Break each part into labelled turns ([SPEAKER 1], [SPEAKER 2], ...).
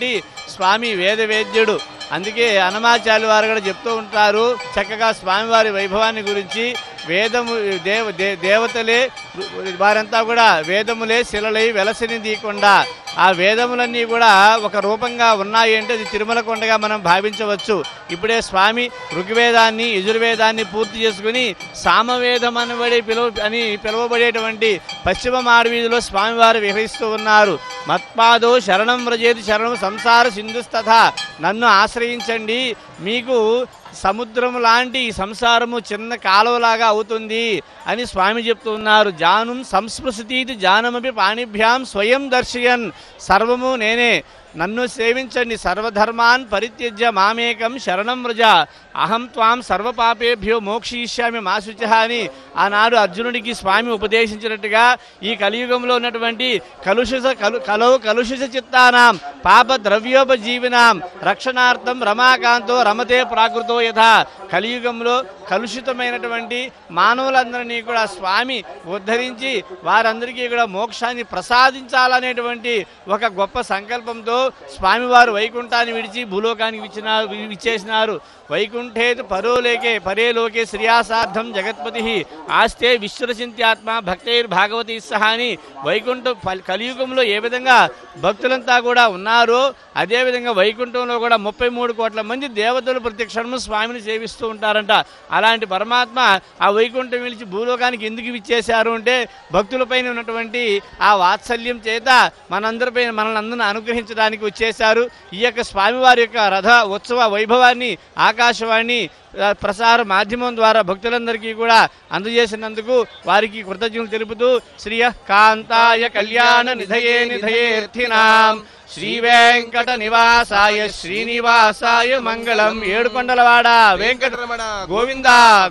[SPEAKER 1] స్వామి వేదవేద్యుడు అందుకే అనమాచార్య వారు కూడా చెప్తూ ఉంటారు చక్కగా స్వామివారి వైభవాన్ని గురించి వేదము దేవ దే- దేవతలే వారంతా కూడా వేదములే శిలలై వెలసిని దీకుండా ఆ వేదములన్నీ కూడా ఒక రూపంగా ఉన్నాయి అంటే అది తిరుమల కొండగా మనం భావించవచ్చు ఇప్పుడే స్వామి ఋగ్వేదాన్ని యజుర్వేదాన్ని పూర్తి చేసుకుని సామవేదం అనబడి పిలువ అని పిలువబడేటువంటి పశ్చిమ మాడవీధిలో స్వామివారు విహరిస్తూ ఉన్నారు మత్పాదో శరణం వ్రజేది శరణం సంసార సింధుస్తథ నన్ను ఆశ్రయించండి మీకు సముద్రం లాంటి ఈ సంసారము చిన్న కాలువలాగా అవుతుంది అని స్వామి చెప్తూ ఉన్నారు జానం సంస్పృశతీతి జానమపి పాణిభ్యాం స్వయం దర్శయన్ సర్వము నేనే నన్ను సేవించండి సర్వధర్మాన్ పరిత్యజ్య మామేకం శరణం వ్రజ అహం త్వాం సర్వపాపేభ్యో మోక్షయిష్యామి మా శుచ అని ఆనాడు అర్జునుడికి స్వామి ఉపదేశించినట్టుగా ఈ కలియుగంలో ఉన్నటువంటి కలుషిత కలు కలవు కలుషిత చిత్తానాం పాప ద్రవ్యోపజీవినాం రక్షణార్థం రమాకాంతో రమతే ప్రాకృతో యథా కలియుగంలో కలుషితమైనటువంటి మానవులందరినీ కూడా స్వామి ఉద్ధరించి వారందరికీ కూడా మోక్షాన్ని ప్రసాదించాలనేటువంటి ఒక గొప్ప సంకల్పంతో స్వామివారు వైకుంఠాన్ని విడిచి భూలోకానికి విచ్చిన విచ్చేసినారు వైకుంఠేతు పరోలేకే పరేలోకే శ్రియాసార్థం జగత్పతి ఆస్తే విశ్వరచింత్యాత్మ భక్తైర్ భాగవతి సహా అని వైకుంఠ ఫల్- కలియుగంలో ఏ విధంగా భక్తులంతా కూడా ఉన్నారో అదేవిధంగా వైకుంఠంలో కూడా ముప్పై మూడు కోట్ల మంది దేవతలు ప్రత్యక్షము స్వామిని సేవిస్తూ ఉంటారంట అలాంటి పరమాత్మ ఆ వైకుంఠం విలిచి భూలోకానికి ఎందుకు ఇచ్చేశారు అంటే భక్తులపైన ఉన్నటువంటి ఆ వాత్సల్యం చేత మనందరిపైన మనల్ని అందరిని అనుగ్రహించడానికి వచ్చేశారు ఈ యొక్క స్వామివారి యొక్క రథ ఉత్సవ వైభవాన్ని ఆకాశవాణి ఆ, ప్రసార మాధ్యమం ద్వారా భక్తులందరికీ కూడా అందజేసినందుకు వారికి కృతజ్ఞతలు తెలుపుతూ శ్రీయ కాంతాయ కళ్యాణ నిధయే నిధయేర్థినాం శ్రీ వెంకట నివాసాయ శ్రీనివాసాయ మంగళం ఏడుకొండలవాడ వెంకట
[SPEAKER 2] వెంకటరమణ
[SPEAKER 1] గోవింద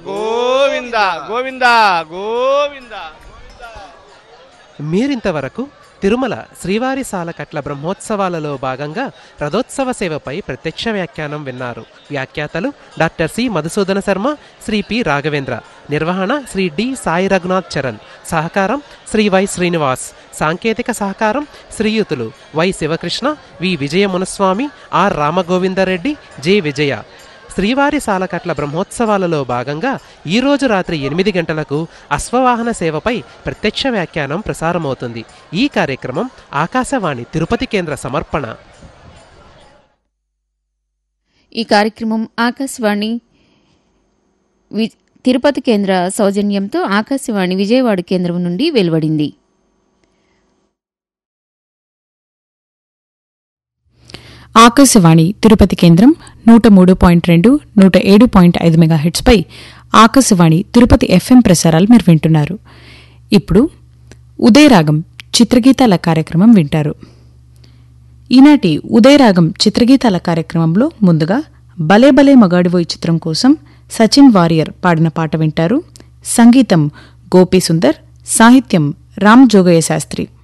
[SPEAKER 1] గోవింద గోవింద గోవింద
[SPEAKER 3] మీరింతవరకు తిరుమల శ్రీవారి సాలకట్ల బ్రహ్మోత్సవాలలో భాగంగా రథోత్సవ సేవపై ప్రత్యక్ష వ్యాఖ్యానం విన్నారు వ్యాఖ్యాతలు doctor C Madhusudana Sharma Shri P Raghavendra నిర్వహణ శ్రీ డి సాయి రఘునాథ్ చరణ్ సహకారం శ్రీ వై శ్రీనివాస్ సాంకేతిక సహకారం శ్రీయుతులు Y Sivakrishna V Vijaya Munaswamy R Ramagovindareddy J Vijaya శ్రీవారి సాలకట్ల బ్రహ్మోత్సవాలలో భాగంగా ఈ రోజు రాత్రి ఎనిమిది గంటలకు అశ్వవాహన సేవపై ప్రత్యక్ష వ్యాఖ్యానం ప్రసారమవుతుంది ఈ కార్యక్రమం ఆకాశవాణి తిరుపతి కేంద్ర సమర్పణ
[SPEAKER 4] ఈ కార్యక్రమం ఆకాశవాణి వి- తిరుపతి కేంద్ర సౌజన్యంతో ఆకాశవాణి విజయవాడ కేంద్రం నుండి వెలువడింది
[SPEAKER 5] ఆకాశవాణి తిరుపతి కేంద్రం నూట మూడు పాయింట్ రెండు నూట ఏడు పాయింట్ ఐదు మెగాహెట్స్పై ఆకాశవాణి తిరుపతి ఎఫ్ఎం ప్రసారాలు మీరు వింటున్నారు ఇప్పుడు ఉదయరాగం చిత్రగీతాల కార్యక్రమం వింటారు ఈనాటి ఉదయరాగం చిత్రగీతాల కార్యక్రమంలో ముందుగా భలే భలే మగాడివోయ్ చిత్రం కోసం సచిన్ వారియర్ పాడిన పాట వింటారు సంగీతం గోపీ సుందర్ సాహిత్యం రామ్ జోగయ్య శాస్త్రి